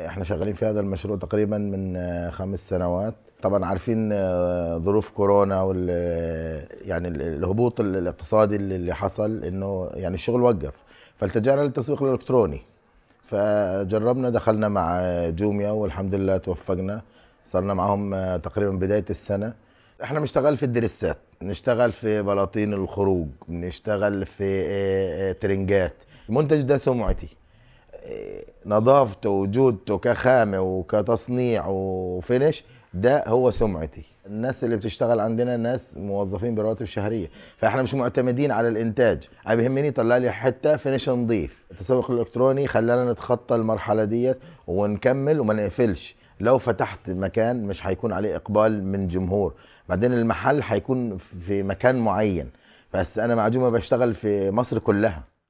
احنا شغالين في هذا المشروع تقريبا من آه، خمس سنوات طبعا عارفين آه، ظروف كورونا وال يعني ال- الهبوط ال- الاقتصادي اللي اللي حصل انه يعني الشغل وقف فالتجأنا للتسويق الالكتروني فجربنا دخلنا مع جوميا والحمد لله توفقنا صرنا معهم آه، تقريبا بداية السنة احنا بنشتغل في الدرسات نشتغل في بلاطين الخروج نشتغل في آه، آه، ترنجات المنتج ده سمعتي آه، نظافته وجودته كخامة وكتصنيع وفينش ده هو سمعتي الناس اللي بتشتغل عندنا ناس موظفين برواتب شهرية فاحنا مش معتمدين على الانتاج انا بيهمني يطلع لي حتى فينش نظيف التسوق الالكتروني خلانا نتخطى المرحلة ديت ونكمل وما نقفلش لو فتحت مكان مش هيكون عليه اقبال من جمهور بعدين المحل هيكون في مكان معين بس انا مع جمعة بشتغل في مصر كلها